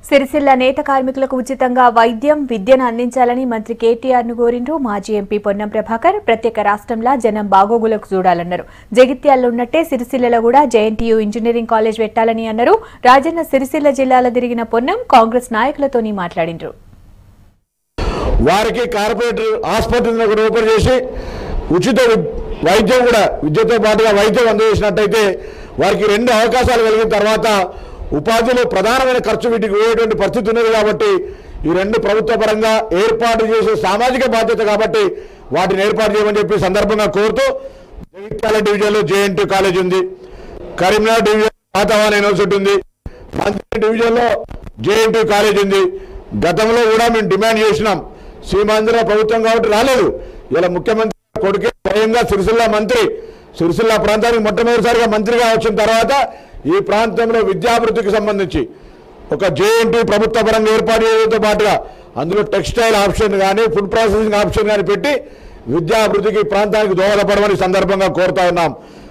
సిరిసిల్ల నేత కార్మికులకు ఉచితంగా వైద్యం విద్యను అందించాలని మంత్రి కేటీఆర్ ను కోరిండ్రు మాజీ ఎంపీ పొన్నం ప్రభాకర్ ప్రత్యేక రాష్ట్రంలో జనం బాగోగులకు చూడాలన్నారు జగిత్యాల్లో ఉన్నట్టే సిరిసిల్లలో కూడా జేఎన్టీయూ ఇంజనీరింగ్ కాలేజ్ పెట్టాలని అన్నారు రాజన్న సిరిసిల్ల జిల్లాలో తిరిగిన పొన్నం కాంగ్రెస్ నాయకులతోని మాట్లాడిండ్రు వారికి కార్పొరేటర్ ఆసుపత్రిని ఒకటి ఓపెన్ చేసి ఉచిత వి- వైద్యం కూడా విద్యతో పాటుగా వైద్యం అందజేసినట్టయితే వారికి రెండు అవకాశాలు కలిగిన తర్వాత ఉపాధిలో ప్రధానమైన ఖర్చు వీటికి పోయేటువంటి పరిస్థితి ఉన్నది కాబట్టి ఈ రెండు ప్రభుత్వ పరంగా ఏర్పాటు చేసే సామాజిక బాధ్యత కాబట్టి వాటిని ఏర్పాటు చేయమని చెప్పి సందర్భంగా కోరుతూ జగిత్యాల డివిజన్లో జేఎన్టీ కాలేజ్ ఉంది కరీంనగర్ డివిజన్ వాతావరణ యూనివర్సిటీ ఉంది మంత్రి డివిజన్లో జేఎన్టీ కాలేజ్ ఉంది గతంలో కూడా మేము డిమాండ్ చేసినాం శ్రీమందిర ప్రభుత్వం కాబట్టి రాలేదు ఇలా ముఖ్యమంత్రి కొడుకే స్వయంగా సిరిసిల్ల మంత్రి సిరిసిల్ల ప్రాంతానికి మొట్టమొదటిసారిగా మంత్రిగా వచ్చిన తర్వాత ఈ ప్రాంతంలో విద్యాభివృద్ధికి సంబంధించి ఒక జేఎన్టీ ప్రభుత్వ పరంగా ఏర్పాటు చేయడంతో పాటుగా అందులో టెక్స్టైల్ ఆప్షన్ కానీ ఫుడ్ ప్రాసెసింగ్ ఆప్షన్ కానీ పెట్టి విద్యాభివృద్ధికి ఈ ప్రాంతానికి దోహదపడమని సందర్భంగా కోరుతా ఉన్నాం